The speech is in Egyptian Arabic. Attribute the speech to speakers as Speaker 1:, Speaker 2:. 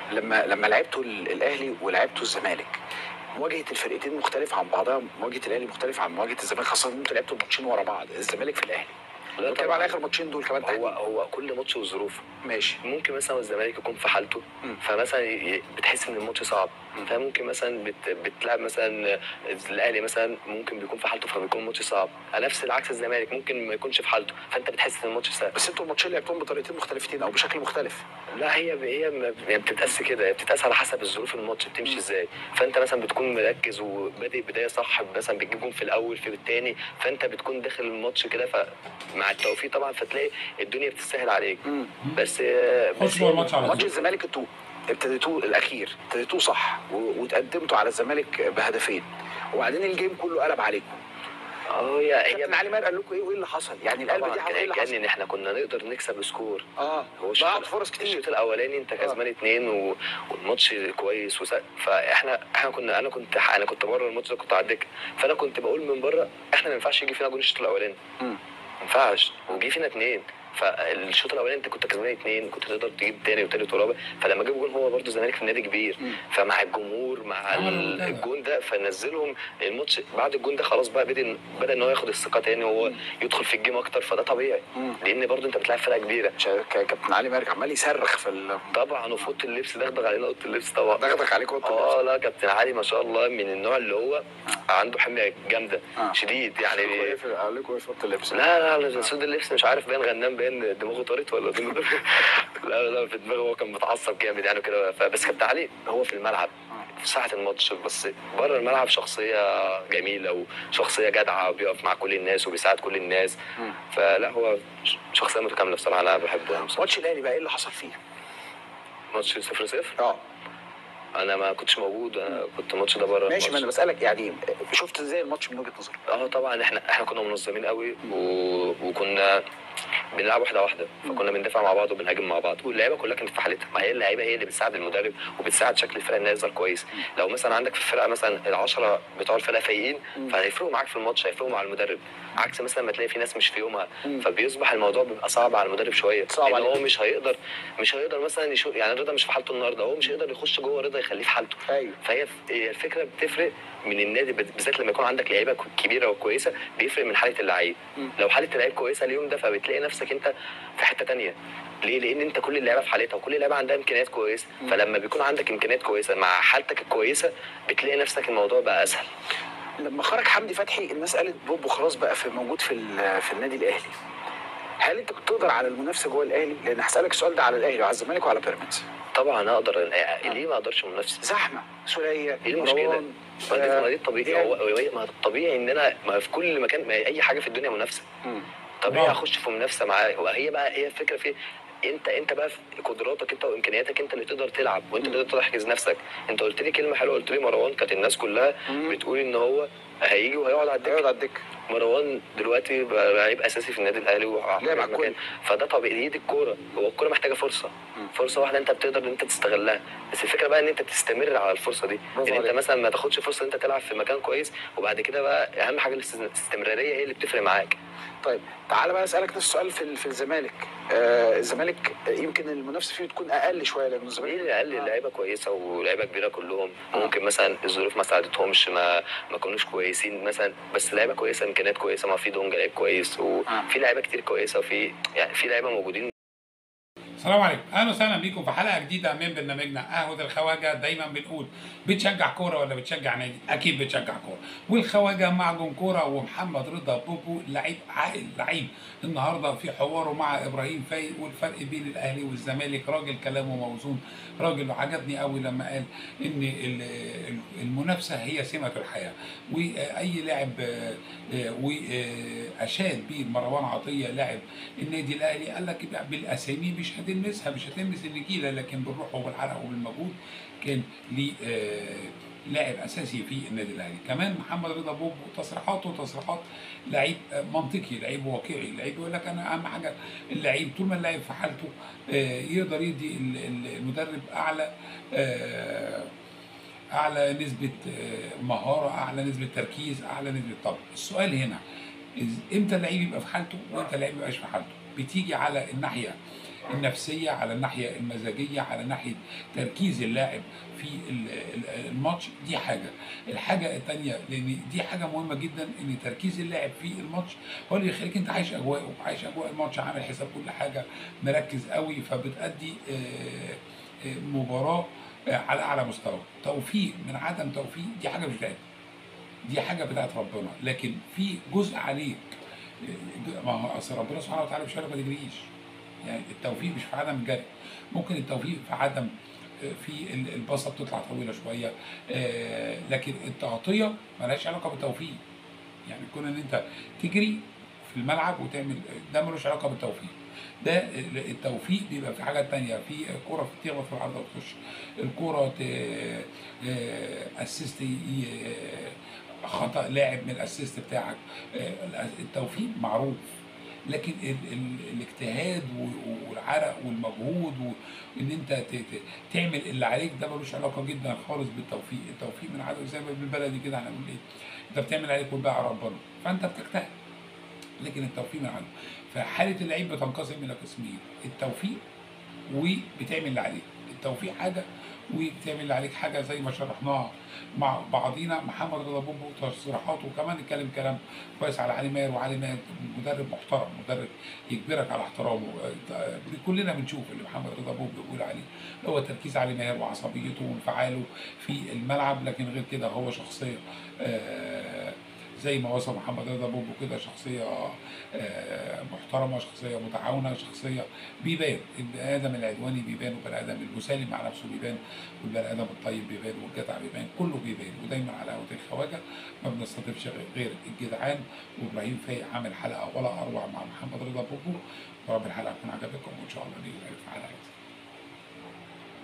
Speaker 1: لما لما لعبتوا ال- الاهلي ولعبتوا الزمالك مواجهه الفرقتين مختلفه عن بعضها مواجهه الاهلي مختلفه عن مواجهه الزمالك خاصه ان انتوا لعبتوا ماتشين ورا بعض الزمالك في الاهلي
Speaker 2: لا
Speaker 1: بتكلم
Speaker 2: طبعاً.
Speaker 1: على اخر ماتشين دول كمان
Speaker 2: هو
Speaker 1: تحديداً.
Speaker 2: هو كل ماتش وظروفه
Speaker 1: ماشي
Speaker 2: ممكن مثلا الزمالك يكون في حالته
Speaker 1: مم.
Speaker 2: فمثلا ي- بتحس ان الماتش صعب
Speaker 1: مم.
Speaker 2: فممكن مثلا بت... بتلعب مثلا الاهلي مثلا ممكن بيكون في حالته فبيكون الماتش صعب على نفس العكس الزمالك ممكن ما يكونش في حالته فانت بتحس ان الماتش سهل
Speaker 1: بس انتوا الماتشين لعبتوهم بطريقتين مختلفتين او بشكل مختلف
Speaker 2: لا هي هي ما- هي بتتقاس كده هي بتتقاس على حسب الظروف الماتش بتمشي
Speaker 1: مم.
Speaker 2: ازاي فانت مثلا بتكون مركز وبادئ بدايه صح مثلا بتجيب جون في الاول في الثاني فانت بتكون داخل الماتش كده فمع التوفيق طبعا فتلاقي الدنيا بتسهل عليك بس بس
Speaker 3: خش جوه الماتش على
Speaker 1: ماتش
Speaker 3: طول
Speaker 1: الزمالك انتوا ابتديتوه الاخير ابتديتوه صح و- وتقدمتوا على الزمالك بهدفين وبعدين الجيم كله قلب عليكم
Speaker 2: اه هي هي
Speaker 1: كابتن علي ماهر قال لكم ايه وايه اللي حصل يعني القلب
Speaker 2: طبعا
Speaker 1: دي
Speaker 2: كان
Speaker 1: ايه اللي حصل
Speaker 2: هيجنن احنا كنا نقدر نكسب سكور
Speaker 1: اه
Speaker 2: هو
Speaker 1: ضاعت فرص كتير
Speaker 2: الشوط الاولاني انت كسبان اتنين و... والماتش كويس وس... فاحنا احنا كنا انا كنت انا كنت بره الماتش ده كنت على الدكه فانا كنت بقول من بره احنا ما ينفعش يجي فينا جون الشوط الاولاني
Speaker 1: مم.
Speaker 2: ما ينفعش وجي فينا اتنين فالشوط الاولاني انت كنت كسبان اتنين كنت تقدر تجيب تاني وتالت ورابع فلما جاب جون هو برده الزمالك في النادي كبير
Speaker 1: مم.
Speaker 2: فمع الجمهور مع
Speaker 3: عمل
Speaker 2: ال-
Speaker 3: ريمونتادا.
Speaker 2: الجون ده فنزلهم الماتش بعد الجون ده خلاص بقى بدا بدا ان هو ياخد الثقه تاني وهو يدخل في الجيم اكتر فده طبيعي
Speaker 1: مم.
Speaker 2: لان برضه انت بتلعب فرقه كبيره
Speaker 1: شا- ك- كابتن علي ماهر عمال يصرخ في ال-
Speaker 2: طبعا وفي اوضه اللبس دغدغ علينا اوضه اللبس طبعا
Speaker 1: ضغطك عليك وانت
Speaker 2: اه لا كابتن علي ما شاء الله من النوع اللي هو عنده حميه جامده
Speaker 1: آه.
Speaker 2: شديد يعني
Speaker 1: قال لكم ايه في اوضه اللبس
Speaker 2: لا لا لا سود اللبس مش عارف باين غنام باين دماغه طارت ولا دماغه لا لا في دماغه هو كان متعصب جامد يعني كده فبس كابتن علي هو في الملعب في ساعة الماتش بس بره الملعب شخصية جميلة وشخصية جدعة وبيقف مع كل الناس وبيساعد كل الناس
Speaker 1: مم.
Speaker 2: فلا هو شخصية متكاملة بصراحة أنا بحبه يعني بصراحة.
Speaker 1: ماتش الاهلي بقى ايه اللي حصل فيه؟
Speaker 2: ماتش 0 0
Speaker 1: اه
Speaker 2: أنا ما كنتش موجود أنا كنت الماتش ده بره
Speaker 1: ماشي ما
Speaker 2: الماتش.
Speaker 1: انا بسالك يعني شفت ازاي الماتش من وجهه نظرك؟
Speaker 2: اه طبعا احنا احنا كنا منظمين قوي و... وكنا بنلعب واحده واحده فكنا بندافع مع بعض وبنهاجم مع بعض واللعيبه كلها كانت في حالتها ما هي اللعيبه هي اللي بتساعد المدرب وبتساعد شكل الفرقه انها يظهر كويس لو مثلا عندك في الفرقه مثلا العشرة بتوع الفرقه فايقين
Speaker 1: مم.
Speaker 2: فهيفرقوا معاك في الماتش هيفرقوا مع المدرب عكس مثلا ما تلاقي في ناس مش في يومها
Speaker 1: مم.
Speaker 2: فبيصبح الموضوع بيبقى صعب على المدرب شويه
Speaker 1: صعب
Speaker 2: لان
Speaker 1: عليه.
Speaker 2: هو مش هيقدر مش هيقدر مثلا يشوف يعني رضا مش في حالته النهارده هو مش هيقدر يخش جوه رضا يخليه في حالته
Speaker 1: ايوه
Speaker 2: فهي هي الفكره بتفرق من النادي بالذات لما يكون عندك لعيبه ك- كبيره وكويسه بيفرق من حاله اللعيب
Speaker 1: مم.
Speaker 2: لو حاله اللعيب كويسه اليوم ده فبتلاقي نفسك انت في حته تانية ليه؟ لان انت كل اللعيبه في حالتها وكل اللعيبه عندها امكانيات كويسه
Speaker 1: مم.
Speaker 2: فلما بيكون عندك امكانيات كويسه مع حالتك الكويسه بتلاقي نفسك الموضوع بقى اسهل
Speaker 1: لما خرج حمدي فتحي الناس قالت بوبو خلاص بقى في موجود في ال- في النادي الاهلي هل انت بتقدر على المنافسه جوه الاهلي؟ لان هسالك السؤال ده على الاهلي وعلى الزمالك وعلى بيراميدز
Speaker 2: طبعا اقدر ليه ما اقدرش منافسه
Speaker 1: زحمه سوريه
Speaker 2: ايه المشكله؟
Speaker 1: مروان،
Speaker 2: ما دي
Speaker 1: آه،
Speaker 2: ما دي الطبيعي
Speaker 1: يعني-
Speaker 2: هو هو- ما الطبيعي ان انا ما في كل مكان ما اي حاجه في الدنيا منافسه
Speaker 1: مم.
Speaker 2: طبيعي
Speaker 3: آه.
Speaker 2: اخش في منافسه معاه وهي بقى هي الفكره في انت انت بقى في قدراتك انت وامكانياتك انت اللي تقدر تلعب وانت اللي تقدر تحجز نفسك انت قلت لي كلمه حلوه قلت لي مروان كانت الناس كلها
Speaker 1: مم.
Speaker 2: بتقول ان هو هيجي وهيقعد على الدكه
Speaker 1: هيقعد على الدكه
Speaker 2: مروان دلوقتي بقى لعيب اساسي في النادي الاهلي
Speaker 1: لعب على
Speaker 2: وعلى مكان فده طبيعي دي, دي الكوره هو الكوره محتاجه فرصه
Speaker 1: مم.
Speaker 2: فرصه واحده انت بتقدر ان انت تستغلها بس الفكره بقى ان انت تستمر على الفرصه دي
Speaker 1: برافو
Speaker 2: ان انت
Speaker 1: عليك.
Speaker 2: مثلا ما تاخدش فرصه ان انت تلعب في مكان كويس وبعد كده بقى اهم حاجه الاستمراريه هي اللي بتفرق معاك
Speaker 1: طيب تعالى بقى اسالك نفس السؤال في ال- في الزمالك آه الزمالك يمكن المنافسه فيه تكون اقل شويه لان
Speaker 2: ايه
Speaker 1: الزمالك
Speaker 2: اللي اقل لعيبه كويسه ولاعيبه كبيره كلهم ممكن مثلا الظروف ما ساعدتهمش ما ما كانوش كويسين مثلا بس لعيبه كويسه امكانيات كويسه ما في دونجا لعيب كويس وفي لعيبه كتير كويسه وفي يعني في لعيبه موجودين
Speaker 3: السلام عليكم اهلا وسهلا بيكم في حلقه جديده من برنامجنا قهوه الخواجه دايما بنقول بتشجع كوره ولا بتشجع نادي اكيد بتشجع كوره والخواجه معجون كوره ومحمد رضا بوبو لعيب عاقل لعيب النهارده في حواره مع ابراهيم فايق والفرق بين الاهلي والزمالك راجل كلامه موزون راجل عجبني قوي لما قال ان ال- ال- المنافسه هي سمه الحياه واي لاعب آه، آه، واشاد بيه مروان عطيه لاعب النادي الاهلي قال لك بقى بالاسامي مش هتلمسها مش هتلمس النجيله لكن بالروح وبالعرق وبالمجهود كان ليه آه، لاعب اساسي في النادي الاهلي كمان محمد رضا بوب تصريحاته تصريحات لعيب آه، منطقي لعيب واقعي لعيب يقول لك انا اهم حاجه اللعيب طول ما اللاعب في حالته آه، يقدر يدي ال- ال- المدرب اعلى آه، اعلى نسبه آه، مهاره اعلى نسبه تركيز اعلى نسبه طب السؤال هنا إز- امتى اللعيب يبقى في حالته وامتى اللعيب ما يبقاش في حالته بتيجي على الناحيه النفسيه على الناحيه المزاجيه على ناحيه تركيز اللاعب في ال- ال- الماتش دي حاجه الحاجه الثانيه لان دي حاجه مهمه جدا ان تركيز اللاعب في الماتش هو اللي يخليك انت عايش اجواءه عايش اجواء الماتش عامل حساب كل حاجه مركز قوي فبتأدي آه، آه، مباراه آه، على اعلى مستوى توفيق من عدم توفيق دي حاجه مش بتاعتك دي حاجه بتاعت ربنا لكن في جزء عليك آه، ما هو اصل ربنا سبحانه وتعالى مش قال ما تجريش يعني التوفيق مش في عدم الجري ممكن التوفيق في عدم آه، في ال- الباصه بتطلع طويله شويه آه، لكن التغطيه ملهاش علاقه بالتوفيق يعني كون ان انت تجري في الملعب وتعمل ده ملوش علاقه بالتوفيق ده التوفيق بيبقى في حاجات تانية في كرة تخبط في العرض وتخش الكرة اسيست خطأ لاعب من الاسيست بتاعك آه، التوفيق معروف لكن ال ال الاجتهاد و- والعرق والمجهود وان انت ت- ت- تعمل اللي عليك ده ملوش علاقه جدا خالص بالتوفيق، التوفيق من عدم زي ما بالبلدي كده احنا بنقول ايه؟ انت بتعمل عليك والباقي على ربنا، فانت بتجتهد. لكن التوفيق من عدم. فحاله اللعيب بتنقسم الى قسمين، التوفيق وبتعمل اللي عليك، التوفيق حاجه وبتعمل اللي عليك حاجه زي ما شرحناها مع بعضينا محمد رضا بوبو تصريحاته وكمان اتكلم كلام كويس على علي ماهر وعلي ماهر مدرب محترم مدرب يجبرك على احترامه آه، كلنا بنشوف اللي محمد رضا بوبو بيقول عليه هو تركيز علي ماهر وعصبيته وانفعاله في الملعب لكن غير كده هو شخصيه آه، زي ما وصف محمد رضا بوبو كده شخصيه آه، محترمه شخصيه متعاونه شخصيه بيبان البني ادم العدواني بيبان والبني ادم المسالم مع نفسه بيبان والبني ادم الطيب بيبان والجدع بيبان كله بيبان ودايما على قهوه الخواجه ما بنستضيفش غير الجدعان وابراهيم فايق عامل حلقه ولا اروع مع محمد رضا بوبو ورب الحلقه تكون عجبتكم وان شاء الله نيجي في حلقه